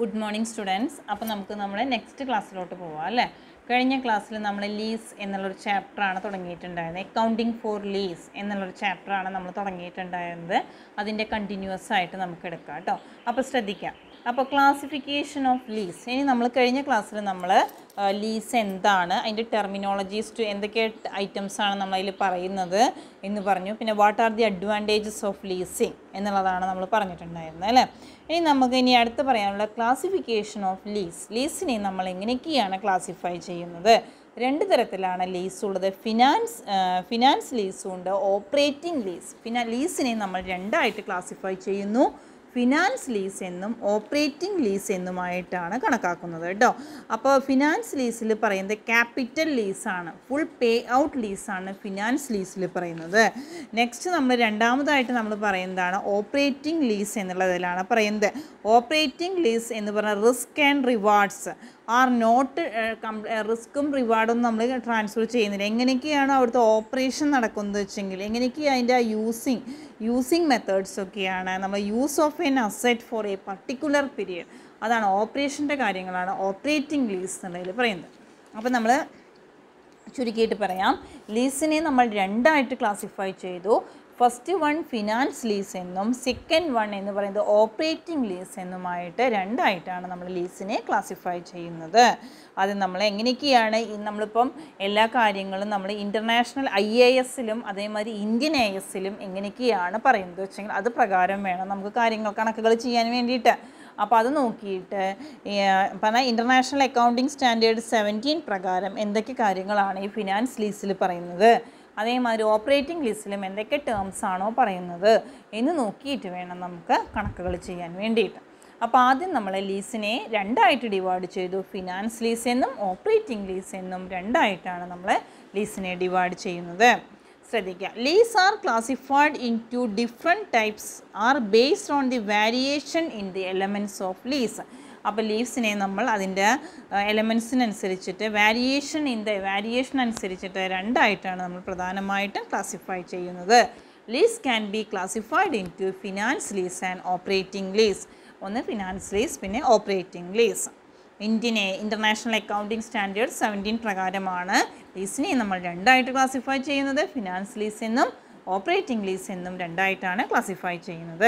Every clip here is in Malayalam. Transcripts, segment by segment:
ഗുഡ് മോർണിംഗ് സ്റ്റുഡൻസ് അപ്പോൾ നമുക്ക് നമ്മുടെ നെക്സ്റ്റ് ക്ലാസ്സിലോട്ട് പോവാം അല്ലേ കഴിഞ്ഞ ക്ലാസ്സിൽ നമ്മൾ ലീസ് എന്നുള്ളൊരു ചാപ്റ്ററാണ് തുടങ്ങിയിട്ടുണ്ടായിരുന്നത് അക്കൗണ്ടിങ് ഫോർ ലീസ് എന്നുള്ളൊരു ചാപ്റ്ററാണ് നമ്മൾ തുടങ്ങിയിട്ടുണ്ടായിരുന്നത് അതിൻ്റെ കണ്ടിന്യൂസ് ആയിട്ട് നമുക്ക് എടുക്കാം കേട്ടോ അപ്പോൾ ശ്രദ്ധിക്കാം അപ്പോൾ ക്ലാസിഫിക്കേഷൻ ഓഫ് ലീസ് ഇനി നമ്മൾ കഴിഞ്ഞ ക്ലാസ്സിൽ നമ്മൾ ലീസ് എന്താണ് അതിൻ്റെ ടെർമിനോളജീസ് ടു എന്തൊക്കെ ഐറ്റംസ് ആണ് നമ്മൾ അതിൽ പറയുന്നത് എന്ന് പറഞ്ഞു പിന്നെ what are the advantages of leasing എന്നുള്ളതാണ് നമ്മൾ പറഞ്ഞിട്ടുണ്ടായിരുന്നത് അല്ലേ ഇനി നമുക്ക് ഇനി അടുത്ത് പറയാനുള്ള ക്ലാസിഫിക്കേഷൻ ഓഫ് ലീസ് ലീസിനെ നമ്മൾ എങ്ങനെയൊക്കെയാണ് ക്ലാസിഫൈ ചെയ്യുന്നത് രണ്ട് തരത്തിലാണ് ലീസ് ഉള്ളത് ഫിനാൻസ് ഫിനാൻസ് ലീസും ഉണ്ട് ഓപ്പറേറ്റിംഗ് ലീസ് ഫിനാ ലീസിനെ നമ്മൾ രണ്ടായിട്ട് ക്ലാസിഫൈ ചെയ്യുന്നു ഫിനാൻസ് ലീസ് എന്നും ഓപ്പറേറ്റിംഗ് ലീസ് എന്നുമായിട്ടാണ് കണക്കാക്കുന്നത് കേട്ടോ അപ്പോൾ ഫിനാൻസ് ലീസിൽ പറയുന്നത് ക്യാപിറ്റൽ ലീസാണ് ഫുൾ പേ ഔട്ട് ലീസാണ് ഫിനാൻസ് ലീസിൽ പറയുന്നത് നെക്സ്റ്റ് നമ്മൾ രണ്ടാമതായിട്ട് നമ്മൾ പറയുന്നതാണ് ഓപ്പറേറ്റിംഗ് ലീസ് എന്നുള്ളതിലാണ് പറയുന്നത് ഓപ്പറേറ്റിംഗ് ലീസ് എന്ന് പറഞ്ഞാൽ risk and rewards are not റിസ്ക്കും റിവാർഡും നമ്മൾ ട്രാൻസ്ഫർ ചെയ്യുന്നില്ല എങ്ങനെയൊക്കെയാണ് അവിടുത്തെ ഓപ്പറേഷൻ നടക്കുന്നത് വെച്ചെങ്കിൽ എങ്ങനെയൊക്കെയാണ് അതിൻ്റെ ആ യൂസിങ് യൂസിങ് മെത്തേഡ്സ് ഒക്കെയാണ് നമ്മൾ use of an asset for a particular period അതാണ് ഓപ്പറേഷൻ്റെ കാര്യങ്ങളാണ് ഓപ്പറേറ്റിംഗ് ലീസ് എന്നുള്ളതിൽ പറയുന്നത് അപ്പോൾ നമ്മൾ ചുരുക്കിയിട്ട് പറയാം ലീസിനെ നമ്മൾ രണ്ടായിട്ട് ക്ലാസിഫൈ ചെയ്തു ഫസ്റ്റ് വൺ ഫിനാൻസ് ലീസ് എന്നും സെക്കൻഡ് വൺ എന്ന് പറയുന്നത് ഓപ്പറേറ്റിംഗ് ലീസ് എന്നുമായിട്ട് രണ്ടായിട്ടാണ് നമ്മൾ ലീസിനെ ക്ലാസിഫൈ ചെയ്യുന്നത് അത് നമ്മൾ എങ്ങനെയൊക്കെയാണ് ഈ നമ്മളിപ്പം എല്ലാ കാര്യങ്ങളും നമ്മൾ ഇൻ്റർനാഷണൽ ഐ എ എസിലും അതേമാതിരി ഇന്ത്യൻ എ എസിലും എങ്ങനെയൊക്കെയാണ് പറയുന്നത് വെച്ചെങ്കിൽ അത് പ്രകാരം വേണം നമുക്ക് കാര്യങ്ങൾ കണക്കുകൾ ചെയ്യാൻ വേണ്ടിയിട്ട് അപ്പോൾ അത് നോക്കിയിട്ട് പറഞ്ഞാൽ ഇൻ്റർനാഷണൽ അക്കൗണ്ടിങ് സ്റ്റാൻഡേർഡ് സെവൻറ്റീൻ പ്രകാരം എന്തൊക്കെ കാര്യങ്ങളാണ് ഈ ഫിനാൻസ് ലീസിൽ പറയുന്നത് അതേമാതിരി ഓപ്പറേറ്റിംഗ് ലിസ്റ്റിലും എന്തൊക്കെ ടേംസ് ആണോ പറയുന്നത് എന്ന് നോക്കിയിട്ട് വേണം നമുക്ക് കണക്കുകൾ ചെയ്യാൻ വേണ്ടിയിട്ട് അപ്പോൾ ആദ്യം നമ്മൾ ലീസിനെ രണ്ടായിട്ട് ഡിവൈഡ് ചെയ്തു ഫിനാൻസ് ലീസ് എന്നും ഓപ്പറേറ്റിംഗ് ലീസ് എന്നും രണ്ടായിട്ടാണ് നമ്മൾ ലീസിനെ ഡിവൈഡ് ചെയ്യുന്നത് ശ്രദ്ധിക്കുക lease are classified into different types are based on the variation in the elements of lease അപ്പോൾ ലീവ്സിനെ നമ്മൾ അതിൻ്റെ എലമെൻസിനനുസരിച്ചിട്ട് വാരിയേഷൻ ഇൻ ദ വാരിയേഷൻ അനുസരിച്ചിട്ട് രണ്ടായിട്ടാണ് നമ്മൾ പ്രധാനമായിട്ടും ക്ലാസിഫൈ ചെയ്യുന്നത് lease can be classified into finance lease and operating lease ഒന്ന് ഫിനാൻസ് ലീസ് പിന്നെ ഓപ്പറേറ്റിംഗ് ലീസ് ഇന്ത്യനെ ഇൻ്റർനാഷണൽ അക്കൗണ്ടിംഗ് സ്റ്റാൻഡേർഡ് സെവൻറ്റീൻ പ്രകാരമാണ് ലീസിനെ നമ്മൾ രണ്ടായിട്ട് ക്ലാസിഫൈ ചെയ്യുന്നത് ഫിനാൻസ് ലീസ് എന്നും ഓപ്പറേറ്റിംഗ് ലീസ് എന്നും രണ്ടായിട്ടാണ് ക്ലാസിഫൈ ചെയ്യുന്നത്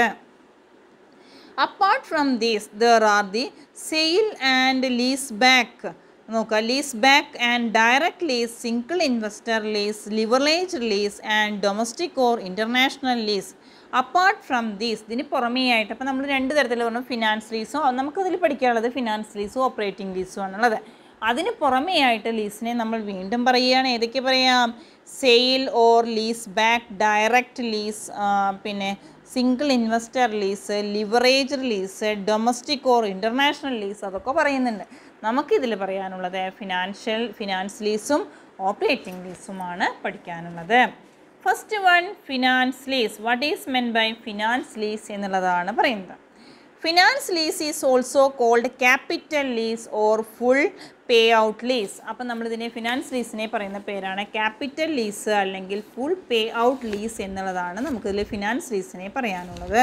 apart from these there are the sale and lease back നോക്കുക lease back and direct lease single investor lease leverage lease and domestic or international lease apart from these ഇതിന് പുറമേ ആയിട്ട് അപ്പോൾ നമ്മൾ രണ്ട് തരത്തിൽ പറഞ്ഞു ഫിനാൻസ് ലീസും നമുക്കതിൽ പഠിക്കാനുള്ളത് ഫിനാൻസ് ലീസും ഓപ്പറേറ്റിംഗ് ലീസും ആണുള്ളത് അതിന് പുറമേ ആയിട്ട് ലീസിനെ നമ്മൾ വീണ്ടും പറയുകയാണ് ഏതൊക്കെ പറയാം sale or lease back direct lease പിന്നെ single investor lease leverage lease domestic or international lease അതൊക്കെ പറയുന്നുണ്ട് നമുക്കിതിൽ പറയാനുള്ളത് ഫിനാൻഷ്യൽ ഫിനാൻസ് ലീസും ഓപ്പറേറ്റിംഗ് ലീസുമാണ് പഠിക്കാനുള്ളത് first one finance lease what is meant by finance lease എന്നുള്ളതാണ് പറയുന്നത് finance lease is also called capital lease or full pay out lease അപ്പം നമ്മളിതിനെ ഫിനാൻസ് ലീസിനെ പറയുന്ന പേരാണ് ക്യാപിറ്റൽ ലീസ് അല്ലെങ്കിൽ ഫുൾ പേ ഔട്ട് ലീസ് എന്നുള്ളതാണ് നമുക്കിതിൽ ഫിനാൻസ് ലീസിനെ പറയാനുള്ളത്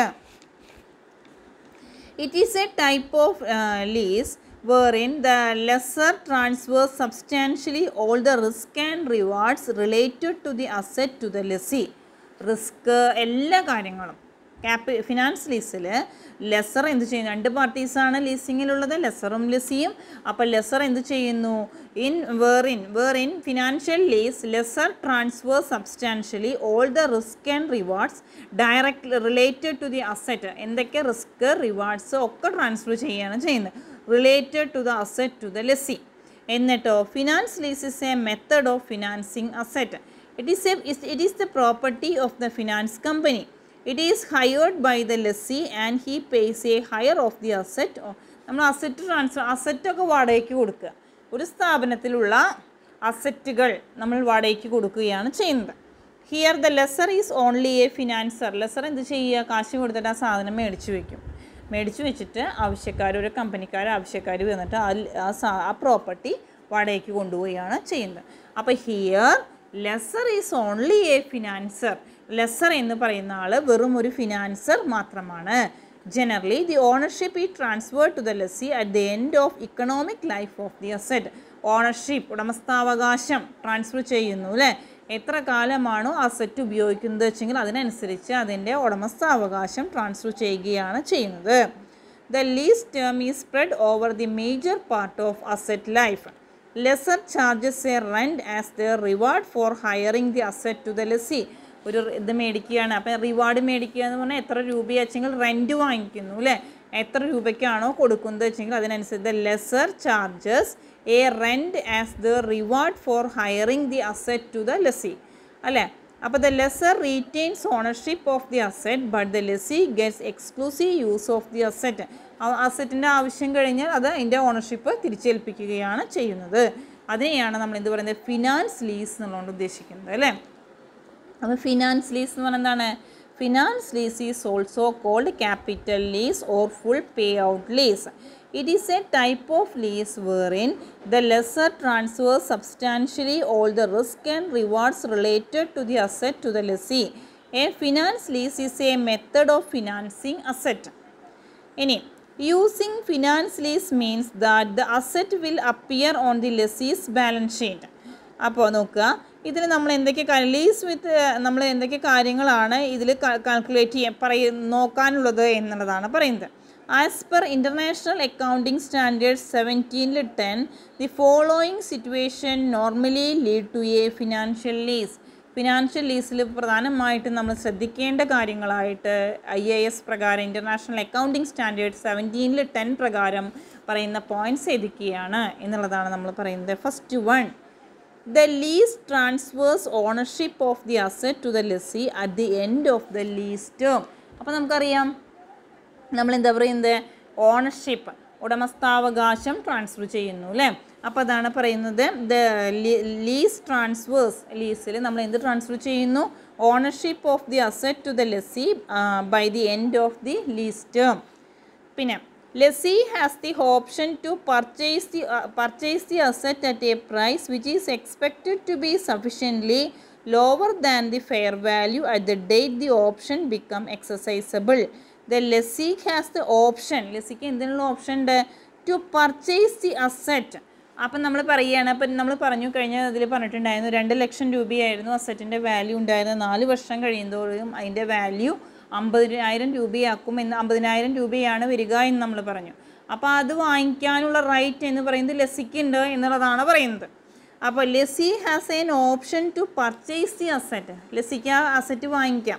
it is a type of lease wherein the lesser transfers substantially all the risk and rewards related to the asset to the lessee. Risk എല്ലാ കാര്യങ്ങളും ക്യാപി ഫിനാൻസ് ലീസിൽ ലെസർ എന്ത് ചെയ്യുന്നു രണ്ട് പാർട്ടീസാണ് ലീസിങ്ങിലുള്ളത് ലെസറും ലെസിയും അപ്പോൾ ലെസർ എന്ത് ചെയ്യുന്നു in wherein wherein financial lease lessor transfer substantially all the risk and rewards direct related to the asset എന്തൊക്കെ റിസ്ക് റിവാർഡ്സ് ഒക്കെ ട്രാൻസ്ഫർ ചെയ്യുകയാണ് ചെയ്യുന്നത് related to the asset to the lessee എന്നിട്ടോ finance lease is a method of financing asset it is a it is the property of the finance company it is hired by the lessee and he pays a hire of the asset നമ്മൾ അസറ്റ് ട്രാൻസ്ഫർ അസറ്റൊക്കെ വാടകയ്ക്ക് കൊടുക്കുക ഒരു സ്ഥാപനത്തിലുള്ള അസറ്റുകൾ നമ്മൾ വാടകയ്ക്ക് കൊടുക്കുകയാണ് ചെയ്യുന്നത് here the lessor is only a financer lessor എന്ത് ചെയ്യുക കാശ് കൊടുത്തിട്ട് ആ സാധനം മേടിച്ചു വയ്ക്കും മേടിച്ചു വെച്ചിട്ട് ആവശ്യക്കാർ ഒരു കമ്പനിക്കാർ ആവശ്യക്കാർ വന്നിട്ട് ആ സാ ആ പ്രോപ്പർട്ടി വാടകയ്ക്ക് കൊണ്ടുപോവുകയാണ് ചെയ്യുന്നത് അപ്പോൾ here lessor is only a financer lessor എന്ന് പറയുന്ന ആൾ വെറും ഒരു ഫിനാൻസർ മാത്രമാണ് Generally, the ownership is transferred to the lessee at the end of economic life of the asset. Ownership ഉടമസ്ഥാവകാശം ട്രാൻസ്ഫർ ചെയ്യുന്നു അല്ലേ എത്ര കാലമാണോ അസറ്റ് ഉപയോഗിക്കുന്നത് വെച്ചെങ്കിൽ അതിനനുസരിച്ച് അതിൻ്റെ ഉടമസ്ഥാവകാശം ട്രാൻസ്ഫർ ചെയ്യുകയാണ് ചെയ്യുന്നത് the lease term is spread over the major part of asset life lessor charges a rent as the reward for hiring the asset to the lessee ഒരു ഇത് മേടിക്കുകയാണ് അപ്പം റിവാർഡ് മേടിക്കുക എന്ന് പറഞ്ഞാൽ എത്ര രൂപയാച്ചെങ്കിൽ റെൻറ്റ് വാങ്ങിക്കുന്നു അല്ലേ എത്ര രൂപയ്ക്കാണോ കൊടുക്കുന്നത് വെച്ചെങ്കിൽ അതിനനുസരിച്ച് the lessor charges a rent as the reward for hiring the asset to the lessee അല്ലേ അപ്പോൾ the lessor retains ownership of the asset but the lessee gets exclusive use of the asset അസറ്റിൻ്റെ ആവശ്യം കഴിഞ്ഞാൽ അത് അതിൻ്റെ ഓണർഷിപ്പ് തിരിച്ചേൽപ്പിക്കുകയാണ് ചെയ്യുന്നത് അതിനെയാണ് നമ്മൾ എന്ത് പറയുന്നത് ഫിനാൻസ് ലീസ് എന്നുള്ളതുകൊണ്ട് ഉദ്ദേശിക്കുന്നത് അല്ലേ അപ്പോൾ ഫിനാൻസ് ലീസ് എന്ന് പറഞ്ഞാൽ എന്താണ് finance lease is also called capital lease or full pay out lease it is a type of lease wherein the lessor transfer substantially all the risk and rewards related to the asset to the lessee a finance lease is a method of financing asset ഇനി using finance lease means that the asset will appear on the lessee's balance sheet അപ്പോൾ നോക്കുക ഇതിൽ നമ്മൾ എന്തൊക്കെ കാര്യം ലീസ് വിത്ത് നമ്മൾ എന്തൊക്കെ കാര്യങ്ങളാണ് ഇതിൽ കാൽക്കുലേറ്റ് ചെയ്യാൻ പറയ നോക്കാനുള്ളത് എന്നുള്ളതാണ് പറയുന്നത് as per international accounting standard സെവൻറ്റീനിൽ ten the following situation normally lead to a financial lease financial ലീസിൽ പ്രധാനമായിട്ടും നമ്മൾ ശ്രദ്ധിക്കേണ്ട കാര്യങ്ങളായിട്ട് ഐ എ എസ് പ്രകാരം ഇൻ്റർനാഷണൽ അക്കൗണ്ടിംഗ് സ്റ്റാൻഡേർഡ് സെവൻറ്റീനിൽ ടെൻ പ്രകാരം പറയുന്ന പോയിൻറ്റ്സ് ഏതൊക്കെയാണ് എന്നുള്ളതാണ് നമ്മൾ പറയുന്നത് first one the lease transfers ownership of the asset to the lessee at the end of the lease term അപ്പോൾ നമുക്കറിയാം നമ്മൾ എന്താ പറയുന്നത് ഓണർഷിപ്പ് ഉടമസ്ഥാവകാശം ട്രാൻസ്ഫർ ചെയ്യുന്നു അല്ലേ അപ്പോൾ അതാണ് പറയുന്നത് ദ ലീസ് ട്രാൻസ്ഫേഴ്സ് ലീസിൽ നമ്മൾ എന്ത് ട്രാൻസ്ഫർ ചെയ്യുന്നു ownership of the asset to the lessee by the end of the lease term പിന്നെ lessee has the option to purchase the purchase the asset at a price which is expected to be sufficiently lower than the fair value at the date the option become exercisable the lessee has the option ലെസിക്ക് എന്തിനുള്ള ഓപ്ഷൻ ഉണ്ട് ടു പർച്ചേസ് ദി അസറ്റ് അപ്പം നമ്മൾ പറയുകയാണ് അപ്പം നമ്മൾ പറഞ്ഞു കഴിഞ്ഞ ഇതിൽ പറഞ്ഞിട്ടുണ്ടായിരുന്നു രണ്ട് ലക്ഷം രൂപയായിരുന്നു അസറ്റിൻ്റെ വാല്യൂ ഉണ്ടായിരുന്നത് നാല് വർഷം കഴിയുന്തോറും അതിൻ്റെ വാല്യൂ അമ്പതിനായിരം രൂപയാക്കും എന്ന് അമ്പതിനായിരം രൂപയാണ് വരിക എന്ന് നമ്മൾ പറഞ്ഞു അപ്പോൾ അത് വാങ്ങിക്കാനുള്ള റൈറ്റ് എന്ന് പറയുന്നത് ലെസിക്ക് ഉണ്ട് എന്നുള്ളതാണ് പറയുന്നത് അപ്പോൾ lessee has an option to purchase the asset ലെസിക്ക് ആ അസറ്റ് വാങ്ങിക്കാം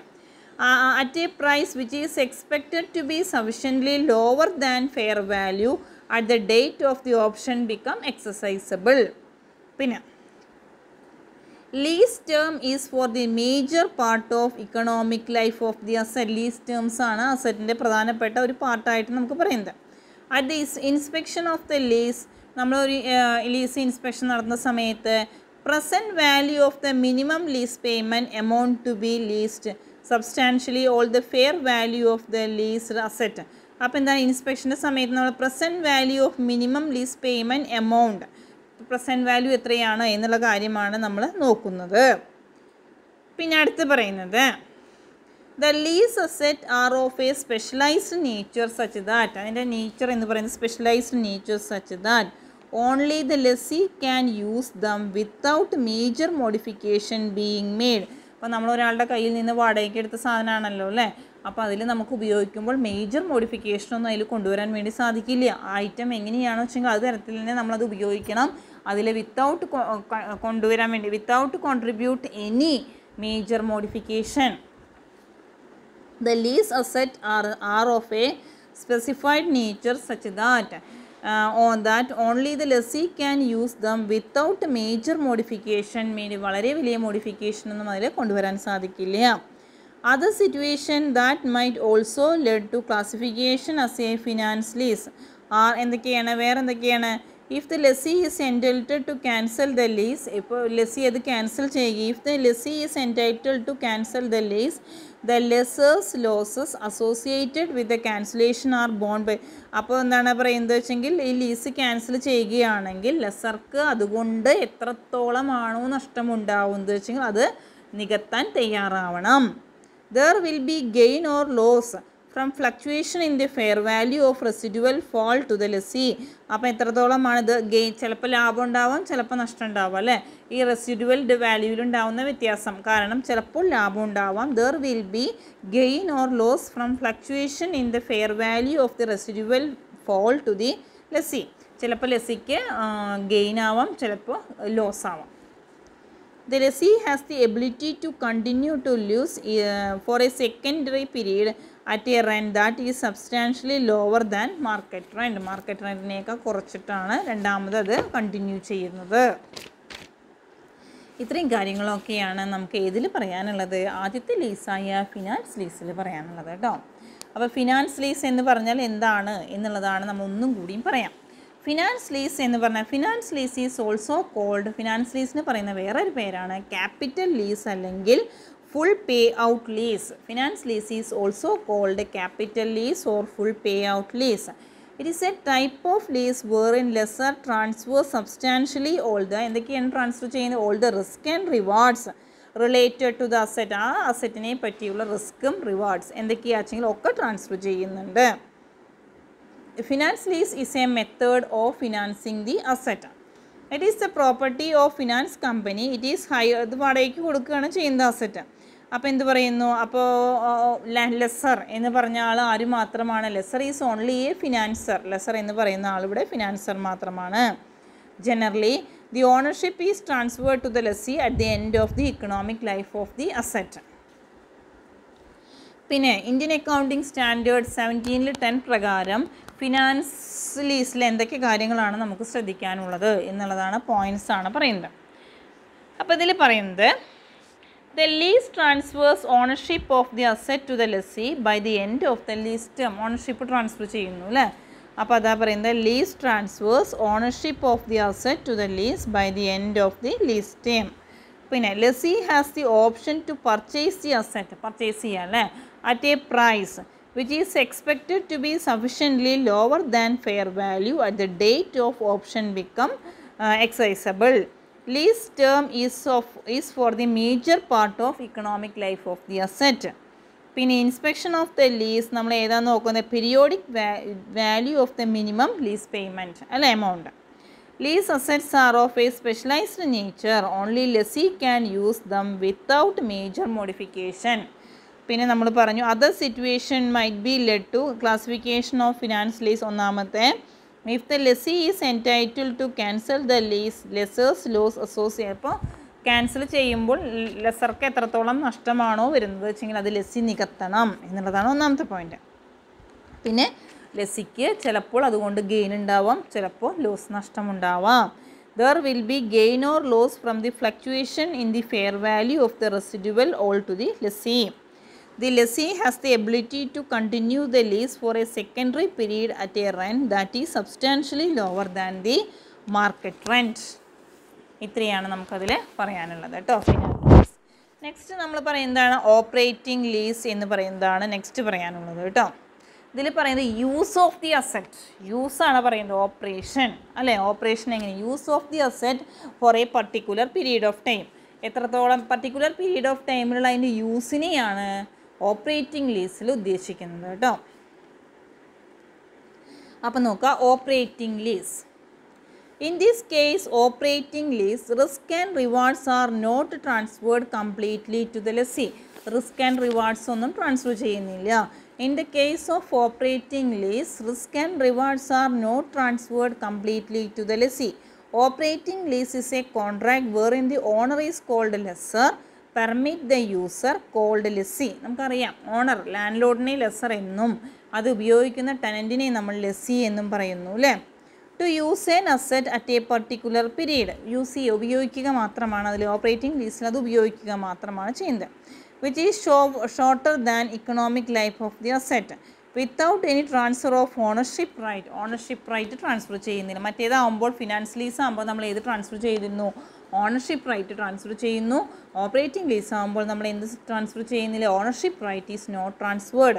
at a price which is expected to be sufficiently lower than fair value at the date of the option become exercisable പിന്നെ lease term is for the major part of economic life of the asset lease terms ആണ് അസറ്റിൻ്റെ പ്രധാനപ്പെട്ട ഒരു പാർട്ടായിട്ട് നമുക്ക് പറയുന്നത് at the inspection of the lease നമ്മളൊരു ലീസ് ഇൻസ്പെക്ഷൻ നടത്തുന്ന സമയത്ത് present value of the minimum lease payment amount to be leased substantially all the fair value of the leased asset അപ്പോൾ എന്താണ് ഇൻസ്പെക്ഷൻ്റെ സമയത്ത് നമ്മൾ present value of minimum lease payment amount present value എത്രയാണ് എന്നുള്ള കാര്യമാണ് നമ്മൾ നോക്കുന്നത് പിന്നെ അടുത്ത് പറയുന്നത് the lease asset are of a specialised nature such that അതിൻ്റെ നേച്ചർ എന്ന് പറയുന്നത് specialised nature such that only the lessee can use them without major modification being made അപ്പോൾ നമ്മൾ ഒരാളുടെ കയ്യിൽ നിന്ന് വാടകയ്ക്ക് എടുത്ത സാധനമാണല്ലോ അല്ലേ അപ്പോൾ അതിൽ നമുക്ക് ഉപയോഗിക്കുമ്പോൾ മേജർ മോഡിഫിക്കേഷനൊന്നും അതിൽ കൊണ്ടുവരാൻ വേണ്ടി സാധിക്കില്ല ആ ഐറ്റം എങ്ങനെയാണോ വെച്ചെങ്കിൽ അത് തരത്തിൽ തന്നെ നമ്മളത് ഉപയോഗിക്കണം അതിൽ വിത്തൗട്ട് കൊണ്ടുവരാൻ വേണ്ടി without contribute any major modification the lease asset are are of a specified nature such that on that only the lessee can use them without major modification mean വളരെ വലിയ മോഡിഫിക്കേഷനൊന്നും അതിൽ കൊണ്ടുവരാൻ സാധിക്കില്ല other situation that might also lead to classification as a finance lease are എന്തൊക്കെയാണ് വേറെ എന്തൊക്കെയാണ് if the lessee is entitled to cancel the lease ഇപ്പോൾ ലെസി അത് ക്യാൻസൽ ചെയ്യുക if the lessee is entitled to cancel the lease the lessor's losses associated with the cancellation are borne by അപ്പോൾ എന്താണ് പറയുന്നത് വെച്ചെങ്കിൽ ഈ ലീസ് ക്യാൻസൽ ചെയ്യുകയാണെങ്കിൽ ലെസർക്ക് അതുകൊണ്ട് എത്രത്തോളമാണോ നഷ്ടമുണ്ടാവുന്നത് വെച്ചെങ്കിൽ അത് നികത്താൻ തയ്യാറാവണം there will be gain or loss from fluctuation in the fair value of residual fall to the lessee അപ്പോൾ എത്രത്തോളമാണ് ഇത് ഗെയിൻ ചിലപ്പോൾ ലാഭം ഉണ്ടാവാം ചിലപ്പോൾ നഷ്ടം ഉണ്ടാവാം അല്ലേ ഈ റെസിഡുവൽ വാല്യൂവിൽ ഉണ്ടാവുന്ന വ്യത്യാസം കാരണം ചിലപ്പോൾ ലാഭം ഉണ്ടാവാം there will be gain or loss from fluctuation in the fair value of the residual fall to the lessee ചിലപ്പോൾ ലെസിക്ക് ഗെയിൻ ആവാം ചിലപ്പോൾ ലോസ് ആവാം The lessee has the ability to continue to lose uh, for a secondary period at a rent that is substantially lower than market rent. Market റെൻറ്റിനെയൊക്കെ കുറച്ചിട്ടാണ് രണ്ടാമത് അത് കണ്ടിന്യൂ ചെയ്യുന്നത് ഇത്രയും കാര്യങ്ങളൊക്കെയാണ് നമുക്ക് ഏതിൽ പറയാനുള്ളത് ആദ്യത്തെ ലീസായ ഫിനാൻസ് ലീസിൽ പറയാനുള്ളത് കേട്ടോ അപ്പോൾ ഫിനാൻസ് ലീസ് എന്ന് പറഞ്ഞാൽ എന്താണ് എന്നുള്ളതാണ് നമ്മൾ ഒന്നും കൂടിയും പറയാം ഫിനാൻസ് ലീസ് എന്ന് പറഞ്ഞാൽ finance lease is also called finance ലീസിന് പറയുന്ന വേറൊരു പേരാണ് ക്യാപിറ്റൽ ലീസ് അല്ലെങ്കിൽ full pay out lease finance lease is also called capital lease or full pay out lease it is a type of lease wherein lessor transfer substantially all the എന്തൊക്കെയാണ് ട്രാൻസ്ഫർ ചെയ്യുന്നത് all the risk and rewards related to the asset ആ അസറ്റിനെ പറ്റിയുള്ള റിസ്ക്കും റിവാർഡ്സ് എന്തൊക്കെയാണെന്ന് വെച്ചെങ്കിൽ ഒക്കെ ട്രാൻസ്ഫർ ചെയ്യുന്നുണ്ട് finance lease is a method of financing the asset it is the property of finance company it is ഹൈ ഇത് വാടകയ്ക്ക് കൊടുക്കുകയാണ് ചെയ്യുന്നത് അസറ്റ് അപ്പോൾ എന്ത് പറയുന്നു അപ്പോൾ ലെസർ എന്ന് പറഞ്ഞ ആൾ ആര് മാത്രമാണ് lessor is only a financer lessor എന്ന് പറയുന്ന ആളിവിടെ ഫിനാൻസർ മാത്രമാണ് generally the ownership is transferred to the lessee at the end of the economic life of the asset പിന്നെ ഇന്ത്യൻ അക്കൗണ്ടിംഗ് സ്റ്റാൻഡേർഡ് സെവൻറ്റീനിൽ ടെൻ പ്രകാരം ഫിനാൻസ് ലീസിൽ എന്തൊക്കെ കാര്യങ്ങളാണ് നമുക്ക് ശ്രദ്ധിക്കാനുള്ളത് എന്നുള്ളതാണ് പോയിൻറ്റ്സ് ആണ് പറയുന്നത് അപ്പോൾ ഇതിൽ പറയുന്നത് the lease transfers ownership of the asset to the lessee by the end of the lease term ownership transfer ചെയ്യുന്നു അല്ലേ അപ്പോൾ അതാ പറയുന്നത് lease transfers ownership of the asset to the lease by the end of the lease term പിന്നെ lessee has the option to purchase the asset purchase ചെയ്യാം അല്ലേ at a price which is expected to be sufficiently lower than fair value at the date of option become exercisable lease term is of is for the major part of economic life of the asset പിന്നെ ഇൻസ്പെക്ഷൻ ഓഫ് ദ ലീസ് നമ്മൾ ഏതാന്ന് നോക്കുന്നത് periodic value of the minimum lease payment അല്ല amount lease assets are of a specialised nature only lessee can use them without major modification പിന്നെ നമ്മൾ പറഞ്ഞു other situation might be lead to classification of finance lease ഒന്നാമത്തെ if the lessee is entitle to cancel the lease lessor's loss associate അപ്പോൾ ക്യാൻസൽ ചെയ്യുമ്പോൾ ലെസർക്ക് എത്രത്തോളം നഷ്ടമാണോ വരുന്നത് വെച്ചെങ്കിൽ അത് ലെസ്സി നികത്തണം എന്നുള്ളതാണ് ഒന്നാമത്തെ പോയിന്റ് പിന്നെ ലെസ്സിക്ക് ചിലപ്പോൾ അതുകൊണ്ട് ഗെയിൻ ഉണ്ടാവാം ചിലപ്പോൾ ലോസ് നഷ്ടമുണ്ടാവാം there will be gain or loss from the fluctuation in the fair value of the residual all to the lessee The lessee has the ability to continue the lease for a secondary period at a rent that is substantially lower than the market rent. ഇത്രയാണ് നമുക്കതിൽ പറയാനുള്ളത് കേട്ടോ ഫിനാൻസ് നെക്സ്റ്റ് നമ്മൾ പറയുന്നതാണ് ഓപ്പറേറ്റിംഗ് ലീസ് എന്ന് പറയുന്നതാണ് നെക്സ്റ്റ് പറയാനുള്ളത് കേട്ടോ ഇതിൽ പറയുന്നത് യൂസ് ഓഫ് ദി അസറ്റ് യൂസാണ് പറയുന്നത് ഓപ്പറേഷൻ അല്ലേ ഓപ്പറേഷൻ എങ്ങനെ use of the asset for a particular period of time എത്രത്തോളം പർട്ടിക്കുലർ പീരീഡ് ഓഫ് ടൈമിലുള്ള അതിൻ്റെ യൂസിനെയാണ് ഓപ്പറേറ്റിംഗ് ലീസിൽ ഉദ്ദേശിക്കുന്നത് കേട്ടോ അപ്പം നോക്കുക operating lease in this case operating lease risk and rewards are not transferred completely to the lessee risk and rewards ഒന്നും ട്രാൻസ്ഫർ ചെയ്യുന്നില്ല in the case of operating lease risk and rewards are not transferred completely to the lessee operating lease is a contract where in the owner is called lessor permit the user called lessee നമുക്കറിയാം ഓണർ ലാൻഡ് ലോഡിനെ ലെസർ എന്നും അത് ഉപയോഗിക്കുന്ന ടെനൻറ്റിനെ നമ്മൾ ലെസ്സി എന്നും പറയുന്നു അല്ലേ to use an asset at a particular period use ചെയ്യുക ഉപയോഗിക്കുക മാത്രമാണ് അതിൽ ഓപ്പറേറ്റിംഗ് ലീസിൽ അത് ഉപയോഗിക്കുക മാത്രമാണ് ചെയ്യുന്നത് which is show shorter than economic life of the asset without any transfer of ownership right ownership right transfer ചെയ്യുന്നില്ല മറ്റേതാകുമ്പോൾ ഫിനാൻസ് ലീസ് ആകുമ്പോൾ നമ്മൾ ഏത് ട്രാൻസ്ഫർ ചെയ്തിരുന്നു ഓണർഷിപ്പ് റൈറ്റ് ട്രാൻസ്ഫർ ചെയ്യുന്നു ഓപ്പറേറ്റിംഗ് ലീസ് ആകുമ്പോൾ നമ്മൾ എന്ത് ട്രാൻസ്ഫർ ചെയ്യുന്നില്ല ownership right is not transferred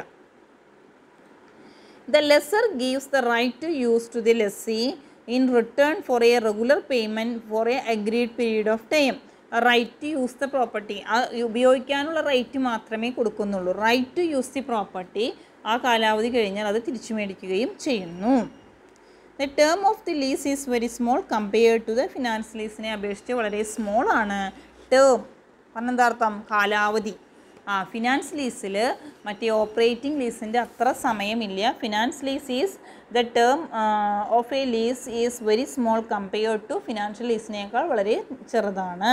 the lessor gives the right to use to the lessee in return for a regular payment for a agreed period of time right to use the property ആ ഉപയോഗിക്കാനുള്ള റൈറ്റ് മാത്രമേ കൊടുക്കുന്നുള്ളൂ right to use the property ആ കാലാവധി കഴിഞ്ഞാൽ അത് തിരിച്ചു മേടിക്കുകയും ചെയ്യുന്നു the term of the lease is very small compared to the finance ലീസിനെ അപേക്ഷിച്ച് വളരെ സ്മോൾ ആണ് ടേം പറഞ്ഞെന്താർത്ഥം കാലാവധി ആ ഫിനാൻസ് ലീസിൽ മറ്റേ ഓപ്പറേറ്റിംഗ് ലീസിൻ്റെ അത്ര സമയമില്ല finance lease is the term of a lease is very small compared to financial ലീസിനേക്കാൾ വളരെ ചെറുതാണ്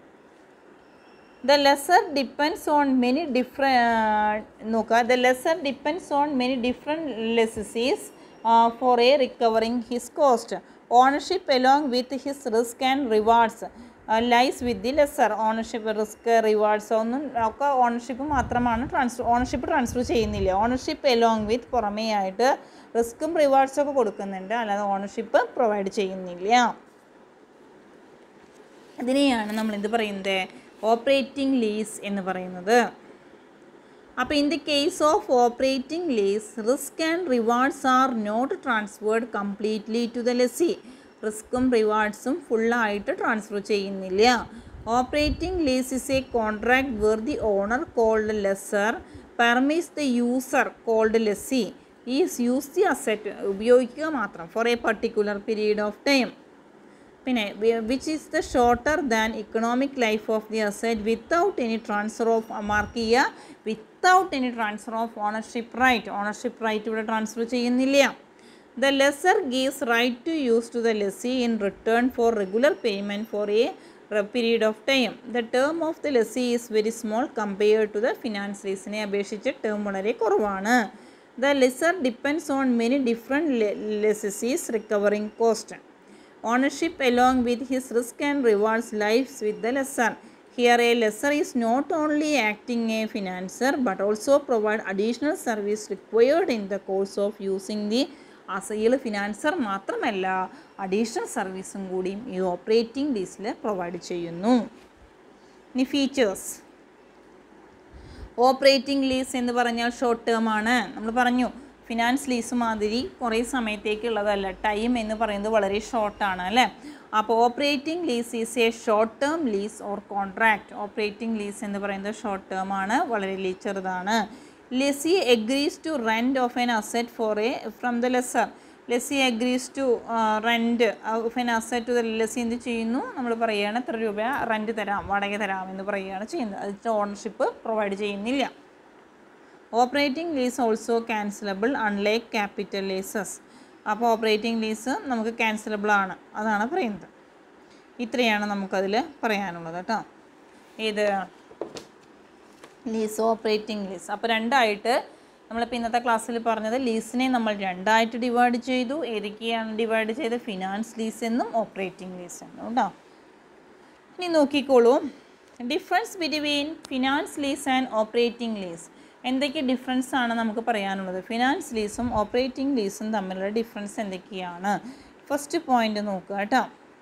the lessor depends on many different നോക്കുക the lessor depends on many different lessees for a recovering his cost ownership along with his risk and rewards lies with the lessor ownership risk rewards ഒന്നും ഒക്കെ ഓണർഷിപ്പ് മാത്രമാണ് ട്രാൻസ്ഫർ ഓണർഷിപ്പ് ട്രാൻസ്ഫർ ചെയ്യുന്നില്ല ഓണർഷിപ്പ് എലോങ് വിത്ത് പുറമേ ആയിട്ട് റിസ്ക്കും റിവാർഡ്സും ഒക്കെ കൊടുക്കുന്നുണ്ട് അല്ലാതെ ഓണർഷിപ്പ് പ്രൊവൈഡ് ചെയ്യുന്നില്ല ഇതിനെയാണ് നമ്മൾ എന്ത് പറയുന്നത് ഓപ്പറേറ്റിംഗ് ലീസ് എന്ന് പറയുന്നത് അപ്പോൾ in the case of operating lease risk and rewards are not transferred completely to the lessee റിസ്ക്കും റിവാർഡ്സും ഫുള്ളായിട്ട് ട്രാൻസ്ഫർ ചെയ്യുന്നില്ല operating lease is a contract where the owner called lessor permits the user called lessee is use the asset ഉപയോഗിക്കുക മാത്രം for a particular period of time പിന്നെ which is the shorter than economic life of the asset without any transfer of mark ചെയ്യുക without any transfer of ownership right ownership right ഇവിടെ ട്രാൻസ്ഫർ ചെയ്യുന്നില്ല the lessor gives right to use to the lessee in return for regular payment for a period of time the term of the lessee is very small compared to the finance ലീസിനെ അപേക്ഷിച്ച് ടേം വളരെ കുറവാണ് the lessor depends on many different lessees recovering cost Ownership along with his risk and rewards lies with the lessor. Here a lessor is not only acting a financer but also provide additional service required in the course of using the അസയിൽ ഫിനാൻസർ മാത്രമല്ല അഡീഷണൽ സർവീസും കൂടിയും ഈ ഓപ്പറേറ്റിംഗ് ലീസിൽ പ്രൊവൈഡ് ചെയ്യുന്നു ഇനി ഫീച്ചേഴ്സ് ഓപ്പറേറ്റിംഗ് ലീസ് എന്ന് പറഞ്ഞാൽ ഷോർട്ട് ടേം ആണ് നമ്മൾ പറഞ്ഞു ഫിനാൻസ് ലീസ് മാതിരി കുറേ സമയത്തേക്കുള്ളതല്ല ടൈം എന്ന് പറയുന്നത് വളരെ ഷോർട്ടാണ് അല്ലേ അപ്പോൾ operating lease is a short term lease or contract operating lease എന്ന് പറയുന്നത് ഷോർട്ട് ടേം ആണ് വളരെ ലീ ചെറുതാണ് lessee agrees to rent of an asset for a from the lessor lessee agrees to rent of an asset to lessee എന്ത് ചെയ്യുന്നു നമ്മൾ പറയുകയാണ് എത്ര രൂപ റെൻറ്റ് തരാം വാടക തരാം എന്ന് പറയുകയാണ് ചെയ്യുന്നത് അതിൻ്റെ ഓണർഷിപ്പ് പ്രൊവൈഡ് ചെയ്യുന്നില്ല operating lease also cancellable unlike capital leases അപ്പോൾ ഓപ്പറേറ്റിംഗ് ലീസ് നമുക്ക് ക്യാൻസലബിൾ ആണ് അതാണ് പറയുന്നത് ഇത്രയാണ് നമുക്കതിൽ പറയാനുള്ളത് കേട്ടോ ഇത് ലീസ് ഓപ്പറേറ്റിംഗ് ലീസ് അപ്പോൾ രണ്ടായിട്ട് നമ്മളിപ്പോൾ ഇന്നത്തെ ക്ലാസ്സിൽ പറഞ്ഞത് ലീസിനെ നമ്മൾ രണ്ടായിട്ട് ഡിവൈഡ് ചെയ്തു ഏതൊക്കെയാണ് ഡിവൈഡ് ചെയ്ത് ഫിനാൻസ് ലീസ് എന്നും ഓപ്പറേറ്റിംഗ് ലീസ് എന്നും കേട്ടോ ഇനി നോക്കിക്കോളൂ difference between finance lease and operating lease എന്തൊക്കെ ഡിഫറൻസ് ആണ് നമുക്ക് പറയാനുള്ളത് ഫിനാൻസ് ലീസും ഓപ്പറേറ്റിംഗ് ലീസും തമ്മിലുള്ള ഡിഫറൻസ് എന്തൊക്കെയാണ് ഫസ്റ്റ് പോയിന്റ് നോക്കുക കേട്ടോ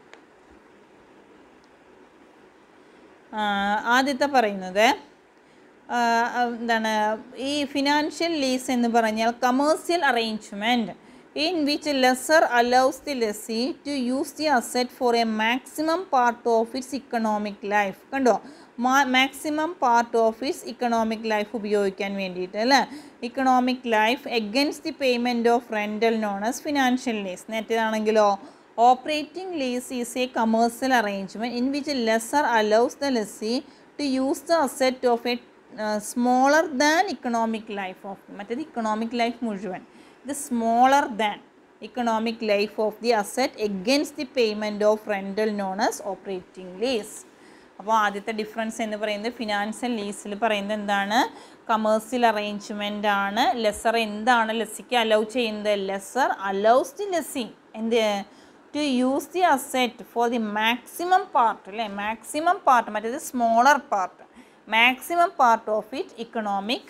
ആദ്യത്തെ പറയുന്നത് എന്താണ് ഈ ഫിനാൻഷ്യൽ ലീസ് എന്ന് പറഞ്ഞാൽ commercial arrangement in which lessor allows the lessee to use the asset for a maximum part of its economic life കണ്ടോ maximum part of its economic life ഉപയോഗിക്കാൻ വേണ്ടിയിട്ട് അല്ലേ economic life against the payment of rental known as financial lease നേറ്റതാണെങ്കിലോ operating lease is a commercial arrangement in which lessor allows the lessee to use the asset of a smaller than economic life of മറ്റേത് ഇക്കണോമിക് ലൈഫ് മുഴുവൻ ഇത് smaller than economic life of the asset against the payment of rental known as operating lease അപ്പോൾ ആദ്യത്തെ ഡിഫറൻസ് എന്ന് പറയുന്നത് ഫിനാൻഷ്യൽ ലീസിൽ പറയുന്നത് എന്താണ് കമേഴ്സ്യൽ അറേഞ്ച്മെൻ്റ് ആണ് ലെസർ എന്താണ് ലെസ്സിക്ക് അലൗ ചെയ്യുന്നത് ലെസർ അലൗസ് ദി ലെസ്സി എന്ത് to use the asset for the maximum part അല്ലേ മാക്സിമം പാർട്ട് മറ്റേത് smaller part maximum part of it economic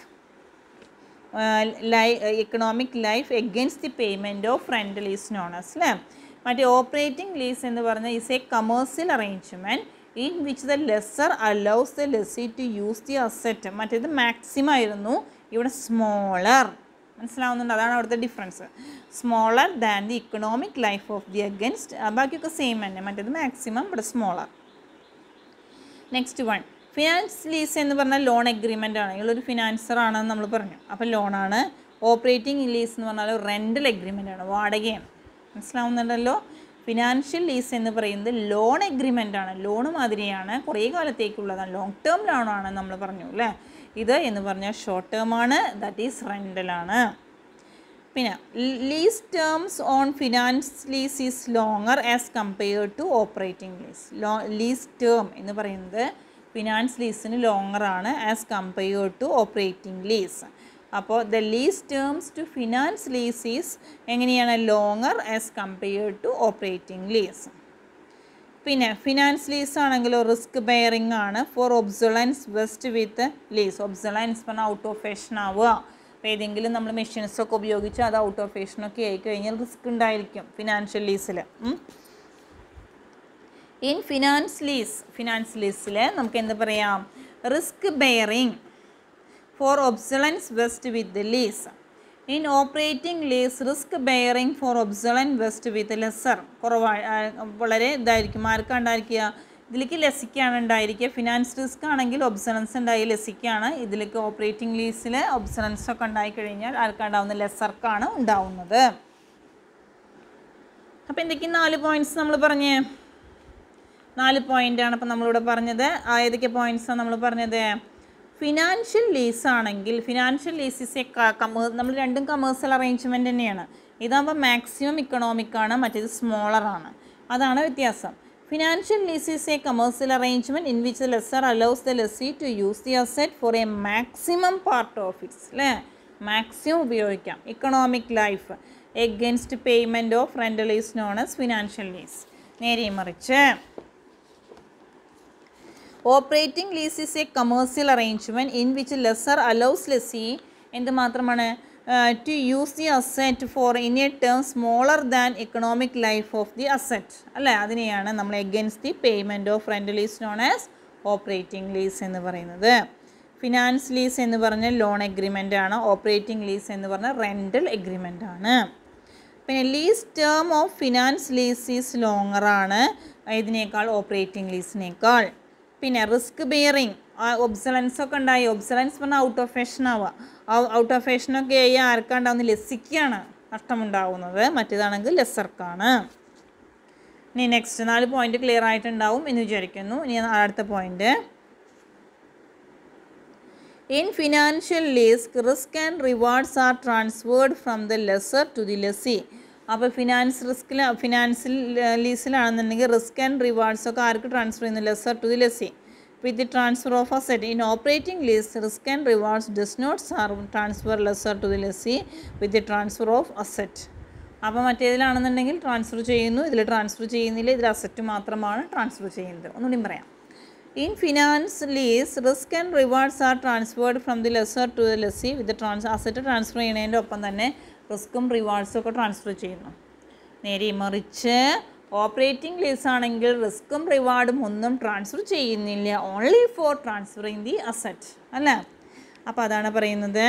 ലൈ economic life against the payment of rent lease known as അല്ലേ മറ്റേ ഓപ്പറേറ്റിംഗ് ലീസ് എന്ന് പറഞ്ഞാൽ is a commercial arrangement in which the lessor allows the lessee to use the asset മറ്റേത് മാക്സിമം ആയിരുന്നു ഇവിടെ സ്മോളർ മനസ്സിലാവുന്നുണ്ട് അതാണ് അവിടുത്തെ difference smaller than the economic life of the against ബാക്കിയൊക്കെ സെയിം തന്നെ മറ്റേത് മാക്സിമം ഇവിടെ smaller next one finance lease എന്ന് പറഞ്ഞാൽ ലോൺ എഗ്രിമെൻ്റ് ആണ് ഇയാളൊരു ഫിനാൻസർ ആണെന്ന് നമ്മൾ പറഞ്ഞു അപ്പോൾ ലോണാണ് ഓപ്പറേറ്റിംഗ് ലീസ് എന്ന് പറഞ്ഞാൽ റെൻ്റൽ എഗ്രിമെൻ്റ് ആണ് വാടകയാണ് മനസ്സിലാവുന്നുണ്ടല്ലോ ഫിനാൻഷ്യൽ ലീസ് എന്ന് പറയുന്നത് ലോൺ എഗ്രിമെൻ്റ് ആണ് ലോൺ മാതിരിയാണ് കുറേ കാലത്തേക്കുള്ളതാണ് ലോങ് ടേം ലോണാണ് നമ്മൾ പറഞ്ഞു അല്ലേ ഇത് എന്ന് പറഞ്ഞാൽ ഷോർട്ട് ടേം ആണ് ദാറ്റ് ഈസ് റെൻ്റലാണ് പിന്നെ lease terms on finance lease is longer as compared to operating lease ലോ ലീസ് ടേം എന്ന് പറയുന്നത് ഫിനാൻസ് ലീസിന് ലോങ്ങർ ആണ് as compared to operating lease അപ്പോൾ the lease terms to finance lease is എങ്ങനെയാണ് longer as compared to operating lease പിന്നെ ഫിനാൻസ് ലീസ് ആണെങ്കിലോ റിസ്ക് ബെയറിംഗ് ആണ് for obsolescence vest with lease obsolescence പറഞ്ഞാൽ ഔട്ട് ഓഫ് ഫാഷൻ ആവുക അപ്പോൾ ഏതെങ്കിലും നമ്മൾ മെഷീൻസ് ഒക്കെ ഉപയോഗിച്ച് അത് ഔട്ട് ഓഫ് ഫാഷനൊക്കെ ആയി കഴിഞ്ഞാൽ റിസ്ക് ഉണ്ടായിരിക്കും ഫിനാൻഷ്യൽ ലീസിൽ ഇൻ ഫിനാൻസ് ലീസ് ഫിനാൻസ് ലീസിൽ നമുക്ക് എന്ത് പറയാം risk bearing for obsolescence vest with lease in operating lease risk bearing for obsolescence vest with lessor കുറവാ ആ, വളരെ ഇതായിരിക്കും ആർക്കാണ് ഉണ്ടായിരിക്കുക ഇതിലേക്ക് ലെസിക്കാണ് ഉണ്ടായിരിക്കുക ഫിനാൻസ് റിസ്ക് ആണെങ്കിൽ ഒബ്സലൻസ് ഉണ്ടായി ലെസിക്കാണ് ഇതിലേക്ക് ഓപ്പറേറ്റിംഗ് ലീസിൽ ഒബ്സലൻസ് ഒക്കെ ഉണ്ടായി കഴിഞ്ഞാൽ ആർക്കാണ് ഉണ്ടാവുന്നത് ലെസർക്കാണ് ഉണ്ടാവുന്നത് അപ്പോൾ എന്തൊക്കെയാണ് നാല് പോയിന്റ്സ് നമ്മൾ പറഞ്ഞേ നാല് പോയിൻ്റാണ് ഇപ്പം നമ്മളിവിടെ പറഞ്ഞത് ആ ഏതൊക്കെ പോയിൻറ്റ്സാണ് നമ്മൾ പറഞ്ഞത് ഫിനാൻഷ്യൽ ലീസ് ആണെങ്കിൽ ഫിനാൻഷ്യൽ ലീസ് ഇസ് എ കമേ നമ്മൾ രണ്ടും കമേഴ്സ്യൽ അറേഞ്ച്മെൻറ്റ് തന്നെയാണ് ഇതാകുമ്പോൾ മാക്സിമം ഇക്കണോമിക് ആണ് മറ്റേത് സ്മോളർ ആണ് അതാണ് വ്യത്യാസം financial lease is a commercial arrangement in which lessor allows the lessee to use the asset for a maximum part of its അല്ലേ മാക്സിമം ഉപയോഗിക്കാം economic life against payment of rental is known as financial lease നേരെ മറിച്ച് operating lease is a commercial arrangement in which lessor allows lessee എന്ത് മാത്രമാണ് to use the asset for in a term smaller than economic life of the asset അല്ലേ അതിനെയാണ് നമ്മൾ against the payment of rent lease known as operating lease എന്ന് പറയുന്നത് ഫിനാൻസ് ലീസ് എന്ന് പറഞ്ഞാൽ ലോൺ എഗ്രിമെൻ്റ് ആണ് ഓപ്പറേറ്റിംഗ് ലീസ് എന്ന് പറഞ്ഞാൽ റെൻ്റൽ എഗ്രിമെൻ്റ് ആണ് പിന്നെ lease term of finance lease is longer ആണ് ഇതിനേക്കാൾ ഓപ്പറേറ്റിംഗ് ലീസിനേക്കാൾ പിന്നെ റിസ്ക് ബിയറിങ് ഒബ്സലൻസ് ഒക്കെ ഉണ്ടായി ഒബ്സലൻസ് പറഞ്ഞാൽ ഔട്ട് ഓഫ് ഫാഷൻ ആവുക ഔട്ട് ഓഫ് ഫാഷനൊക്കെ ആയി ആർക്കാണ്ടാവുന്ന ലെസ്സിക്കാണ് നഷ്ടമുണ്ടാവുന്നത് മറ്റേതാണെങ്കിൽ ലെസർക്കാണ് ഇനി നെക്സ്റ്റ് നാല് പോയിന്റ് ക്ലിയർ ആയിട്ടുണ്ടാവും എന്ന് വിചാരിക്കുന്നു ഇനി അടുത്ത point In financial lease, risk and rewards are transferred from the lesser to the lessee. അപ്പോൾ ഫിനാൻസ് റിസ്കിൽ ഫിനാൻസിൽ ലീസിലാണെന്നുണ്ടെങ്കിൽ റിസ്ക് ആൻഡ് റിവാർഡ്സ് ഒക്കെ ആർക്ക് ട്രാൻസ്ഫർ ചെയ്യുന്നു lessor to the lessee with the transfer of asset in operating lease risk and rewards does not സാർ transfer lessor to the lessee with the transfer of asset അപ്പോൾ മറ്റേതിലാണെന്നുണ്ടെങ്കിൽ ട്രാൻസ്ഫർ ചെയ്യുന്നു ഇതിൽ ട്രാൻസ്ഫർ ചെയ്യുന്നില്ല ഇതിൽ അസറ്റ് മാത്രമാണ് ട്രാൻസ്ഫർ ചെയ്യുന്നത് ഒന്നുകൂടി പറയാം in finance lease risk and rewards are transferred from the lessor to the lessee with ട്രാൻസ് അസറ്റ് ട്രാൻസ്ഫർ ചെയ്യുന്നതിൻ്റെ ഒപ്പം തന്നെ റിസ്ക്കും റിവാർഡ്സും ഒക്കെ ട്രാൻസ്ഫർ ചെയ്യുന്നു നേരെ മറിച്ച് ഓപ്പറേറ്റിംഗ് ലീസ് ആണെങ്കിൽ റിസ്ക്കും റിവാർഡും ഒന്നും ട്രാൻസ്ഫർ ചെയ്യുന്നില്ല only for transferring the asset അല്ലേ അപ്പോൾ അതാണ് പറയുന്നത്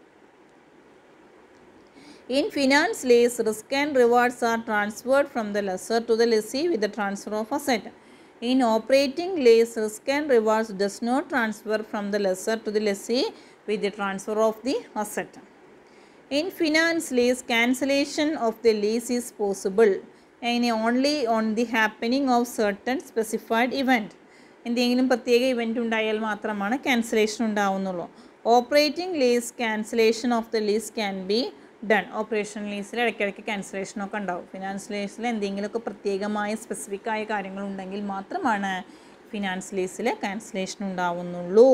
In finance lease, risk and rewards are transferred from the lessor to the lessee with the transfer of asset. In operating lease, risk and rewards does not transfer from the lessor to the lessee with the transfer of the asset. In finance lease, cancellation of the lease is possible and only on the happening of certain specified event. എന്തെങ്കിലും പ്രത്യേക ഇവൻ്റ് ഉണ്ടായാൽ മാത്രമാണ് ക്യാൻസലേഷൻ ഉണ്ടാവുന്നുള്ളൂ operating lease cancellation of the lease can be done operation ലീസിൽ ഇടയ്ക്കിടയ്ക്ക് ക്യാൻസലേഷനൊക്കെ ഉണ്ടാവും ഫിനാൻസ് ലീസിൽ എന്തെങ്കിലുമൊക്കെ പ്രത്യേകമായ സ്പെസിഫിക് ആയ കാര്യങ്ങളുണ്ടെങ്കിൽ മാത്രമാണ് ഫിനാൻസ് ലീസിൽ ക്യാൻസലേഷൻ ഉണ്ടാവുന്നുള്ളൂ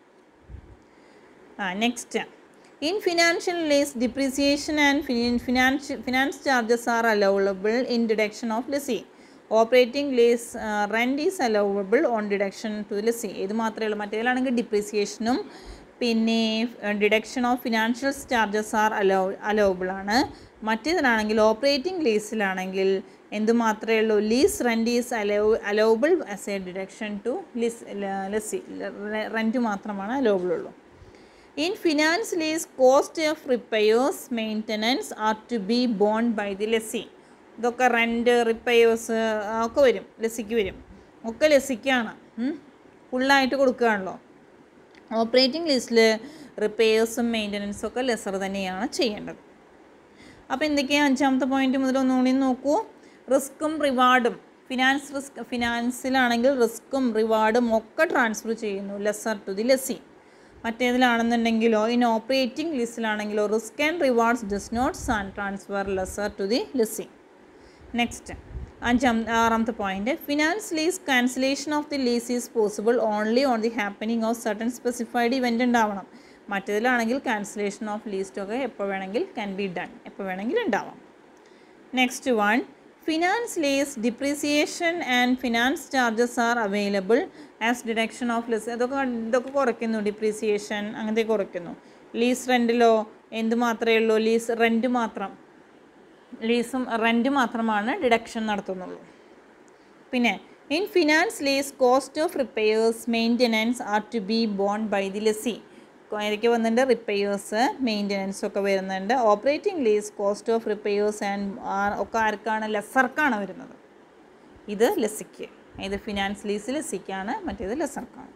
next in financial lease depreciation and financial finance charges are allowable in deduction of lessee operating lease rent is allowable on deduction to lessee ഇത് മാത്രമേ ഉള്ളൂ മറ്റേതിലാണെങ്കിൽ ഡിപ്രിസിയേഷനും പിന്നെ deduction of financial charges are allow allowable ആണ് മറ്റേതിലാണെങ്കിൽ ഓപ്പറേറ്റിംഗ് ലീസിലാണെങ്കിൽ എന്ത് മാത്രമേ ഉള്ളൂ lease rent is allow allowable as a deduction to lease lessee rent മാത്രമാണ് അലൗബിൾ ഉള്ളൂ in finance lease cost of repairs maintenance are to be borne by the lessee ഇതൊക്കെ റെൻറ്റ് റിപ്പയേഴ്സ് ഒക്കെ വരും ലെസ്സിക്ക് വരും ഒക്കെ ലെസ്സിക്കാണ് ഫുള്ളായിട്ട് കൊടുക്കുകയാണല്ലോ ഓപ്പറേറ്റിംഗ് ലിസ്റ്റിൽ റിപ്പയേഴ്സും മെയിൻ്റനൻസും ഒക്കെ ലെസർ തന്നെയാണ് ചെയ്യേണ്ടത് അപ്പോൾ എന്തൊക്കെയാണ് അഞ്ചാമത്തെ പോയിന്റ് മുതൽ ഒന്നുകൂടി നോക്കൂ റിസ്ക്കും റിവാർഡും ഫിനാൻസ് റിസ്ക് ഫിനാൻസിലാണെങ്കിൽ റിസ്ക്കും റിവാർഡും ഒക്കെ ട്രാൻസ്ഫർ ചെയ്യുന്നു ലെസർ ടു ദി ലെസി മറ്റേതിലാണെന്നുണ്ടെങ്കിലോ ഇൻ ഓപ്പറേറ്റിംഗ് ലിസ്റ്റിലാണെങ്കിലോ risk and rewards does not സാൻ transfer lessor to the lessee next അഞ്ചാം ആറാമത്തെ point finance lease cancellation of the lease is possible only on the happening of certain specified event ഉണ്ടാവണം മറ്റേതിലാണെങ്കിൽ ക്യാൻസലേഷൻ ഓഫ് ലീസ്റ്റൊക്കെ എപ്പോൾ വേണമെങ്കിൽ ക്യാൻ ബി ഡൺ എപ്പോൾ വേണമെങ്കിൽ ഉണ്ടാവാം next one finance lease depreciation and finance charges are available as deduction of lease ഇതൊക്കെ ഇതൊക്കെ കുറയ്ക്കുന്നു ഡിപ്രീസിയേഷൻ അങ്ങനത്തെ കുറയ്ക്കുന്നു ലീസ് റെൻറ്റിലോ എന്ത് മാത്രമേ ഉള്ളൂ ലീസ് റെൻറ്റ് മാത്രം ലീസും റെൻറ്റ് മാത്രമാണ് ഡിഡക്ഷൻ നടത്തുന്നുള്ളൂ പിന്നെ in finance lease cost of repairs maintenance are to be borne by the lessee ഏതൊക്കെ വന്നിട്ടുണ്ട് റിപ്പയേഴ്സ് മെയിൻ്റനൻസ് ഒക്കെ വരുന്നുണ്ട് operating lease cost of repairs and ഒക്കെ ആർക്കാണ് ലെസർക്കാണ് വരുന്നത് ഇത് ലെസിക്ക് ഇത് ഫിനാൻസ് ലീസ് ലെസിക്കാണ് മറ്റേത് ലെസർക്കാണ്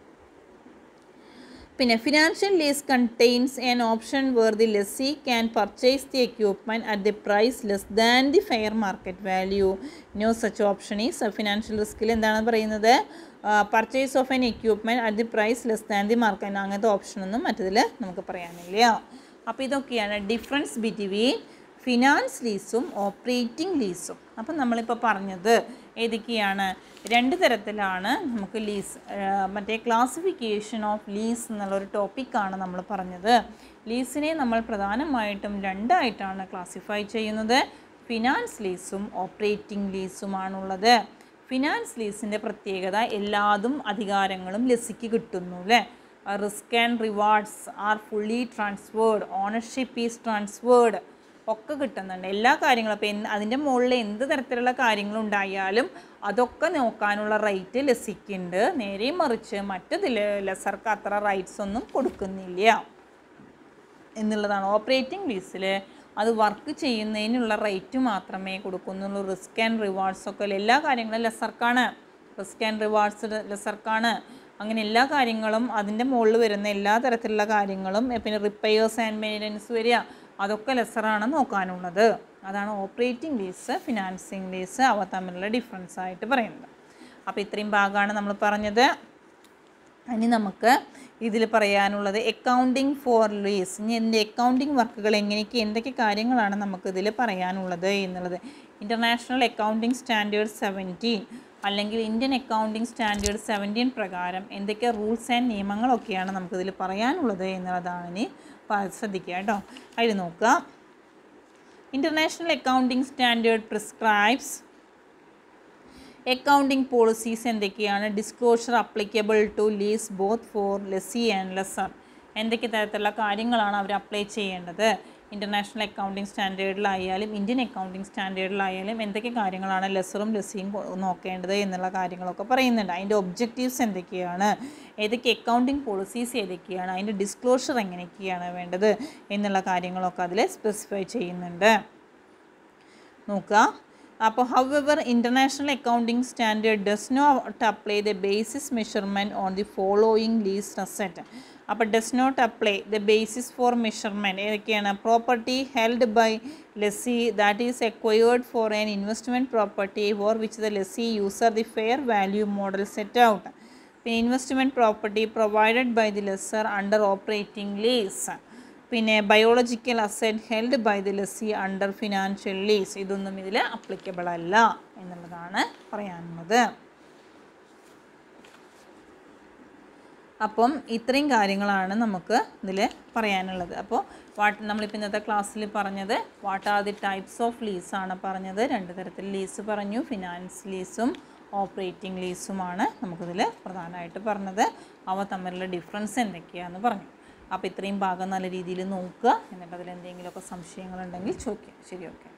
പിന്നെ financial lease contains an option where the lessee can purchase the equipment at the price less than the fair market value no such option is financial റിസ്കിൽ എന്താണ് പറയുന്നത് purchase of an equipment at the price less than the market അങ്ങനത്തെ ഓപ്ഷനൊന്നും മറ്റതിൽ നമുക്ക് പറയാനില്ല അപ്പോൾ ഇതൊക്കെയാണ് ഡിഫറൻസ് ബിറ്റ്വീൻ ഫിനാൻസ് ലീസും ഓപ്പറേറ്റിംഗ് ലീസും അപ്പം നമ്മളിപ്പോൾ പറഞ്ഞത് ഏതൊക്കെയാണ് രണ്ട് തരത്തിലാണ് നമുക്ക് ലീസ് മറ്റേ ക്ലാസിഫിക്കേഷൻ ഓഫ് ലീസ് എന്നുള്ളൊരു ടോപ്പിക്കാണ് നമ്മൾ പറഞ്ഞത് ലീസിനെ നമ്മൾ പ്രധാനമായിട്ടും രണ്ടായിട്ടാണ് ക്ലാസിഫൈ ചെയ്യുന്നത് ഫിനാൻസ് ലീസും ഓപ്പറേറ്റിംഗ് ലീസുമാണുള്ളത് ഫിനാൻസ് ലീസിൻ്റെ പ്രത്യേകത എല്ലാതും അധികാരങ്ങളും ലെസിക്ക് കിട്ടുന്നു അല്ലേ risk and rewards are fully transferred ownership is transferred ഒക്കെ കിട്ടുന്നുണ്ട് എല്ലാ കാര്യങ്ങളും അപ്പോൾ എന്ത് അതിൻ്റെ മുകളിൽ എന്ത് തരത്തിലുള്ള കാര്യങ്ങളുണ്ടായാലും അതൊക്കെ നോക്കാനുള്ള റൈറ്റ് ലെസിക്കുണ്ട് നേരെ മറിച്ച് മറ്റതിൽ ലെസർക്ക് അത്ര റൈറ്റ്സ് ഒന്നും കൊടുക്കുന്നില്ല എന്നുള്ളതാണ് ഓപ്പറേറ്റിംഗ് ലീസിൽ അത് വർക്ക് ചെയ്യുന്നതിനുള്ള റേറ്റ് മാത്രമേ കൊടുക്കുന്നുള്ളൂ റിസ്ക് ആൻഡ് റിവാർഡ്സ് ഒക്കെ എല്ലാ കാര്യങ്ങളും ലെസർക്കാണ് റിസ്ക് ആൻഡ് റിവാർഡ്സ് ലെസർക്കാണ് അങ്ങനെ എല്ലാ കാര്യങ്ങളും അതിൻ്റെ മുകളിൽ വരുന്ന എല്ലാ തരത്തിലുള്ള കാര്യങ്ങളും എ, പിന്നെ റിപ്പയേഴ്സ് ആൻഡ് മെയിൻ്റനൻസ് വരിക അതൊക്കെ ലെസറാണ് നോക്കാനുള്ളത് അതാണ് ഓപ്പറേറ്റിംഗ് ലീസ് ഫിനാൻസിങ് ലീസ് അവ തമ്മിലുള്ള ഡിഫറൻസ് ആയിട്ട് പറയുന്നത് അപ്പോൾ ഇത്രയും ഭാഗമാണ് നമ്മൾ പറഞ്ഞത് ഇനി നമുക്ക് ഇതിൽ പറയാനുള്ളത് അക്കൗണ്ടിങ് ഫോർ ലീസ് ഇനി എൻ്റെ അക്കൗണ്ടിങ് വർക്കുകൾ എങ്ങനെയൊക്കെ എന്തൊക്കെ കാര്യങ്ങളാണ് നമുക്കിതിൽ പറയാനുള്ളത് എന്നുള്ളത് ഇൻ്റർനാഷണൽ അക്കൗണ്ടിങ് സ്റ്റാൻഡേർഡ് സെവൻറ്റീൻ അല്ലെങ്കിൽ ഇന്ത്യൻ അക്കൗണ്ടിങ് സ്റ്റാൻഡേർഡ് സെവൻറ്റീൻ പ്രകാരം എന്തൊക്കെ റൂൾസ് ആൻഡ് നിയമങ്ങളൊക്കെയാണ് നമുക്കിതിൽ പറയാനുള്ളത് എന്നുള്ളതാണ് ഇനി പ- ശ്രദ്ധിക്കുക കേട്ടോ അതിൽ നോക്കുക international accounting standard prescribes accounting policies എന്തൊക്കെയാണ് disclosure applicable to lease both for lessee and lessor എന്തൊക്കെ തരത്തിലുള്ള കാര്യങ്ങളാണ് അവർ അപ്ലൈ ചെയ്യേണ്ടത് ഇൻ്റർനാഷണൽ അക്കൗണ്ടിംഗ് സ്റ്റാൻഡേർഡിലായാലും ഇന്ത്യൻ അക്കൗണ്ടിംഗ് സ്റ്റാൻഡേർഡിലായാലും എന്തൊക്കെ കാര്യങ്ങളാണ് ലെസറും ലെസിയും കൊ- നോക്കേണ്ടത് എന്നുള്ള കാര്യങ്ങളൊക്കെ പറയുന്നുണ്ട് അതിൻ്റെ ഒബ്ജക്റ്റീവ്സ് എന്തൊക്കെയാണ് ഏതൊക്കെ അക്കൗണ്ടിംഗ് പോളിസീസ് ഏതൊക്കെയാണ് അതിൻ്റെ ഡിസ്ക്ലോഷർ എങ്ങനെയൊക്കെയാണ് വേണ്ടത് എന്നുള്ള കാര്യങ്ങളൊക്കെ അതിൽ സ്പെസിഫൈ ചെയ്യുന്നുണ്ട് നോക്കുക അപ്പോൾ however international accounting standard does not apply the basis measurement on the following lease asset അപ്പോൾ does not apply the basis for measurement ഏതൊക്കെയാണ് property held by lessee that is acquired for an investment property for which the lessee user the fair value model set out പിന്നെ investment property provided by the lessor under operating lease പിന്നെ biological asset held by the lessee under financial lease ഇതൊന്നും ഇതിൽ അപ്ലിക്കബിൾ അല്ല എന്നുള്ളതാണ് പറയാനുള്ളത് അപ്പം ഇത്രയും കാര്യങ്ങളാണ് നമുക്ക് ഇതിൽ പറയാനുള്ളത് അപ്പോൾ വാട്ട് നമ്മളിപ്പോൾ ഇന്നത്തെ ക്ലാസ്സിൽ പറഞ്ഞത് what are the types of ലീസാണ് പറഞ്ഞത് രണ്ട് തരത്തിൽ ലീസ് പറഞ്ഞു ഫിനാൻസ് ലീസും ഓപ്പറേറ്റിംഗ് ലീസുമാണ് നമുക്കിതിൽ പ്രധാനമായിട്ട് പറഞ്ഞത് അവ തമ്മിലുള്ള ഡിഫറൻസ് എന്തൊക്കെയാണെന്ന് പറഞ്ഞു അപ്പോൾ ഇത്രയും ഭാഗം നല്ല രീതിയിൽ നോക്കുക എന്നിട്ട് അതിൽ എന്തെങ്കിലുമൊക്കെ സംശയങ്ങളുണ്ടെങ്കിൽ ചോദിക്കുക ശരി ഓക്കെ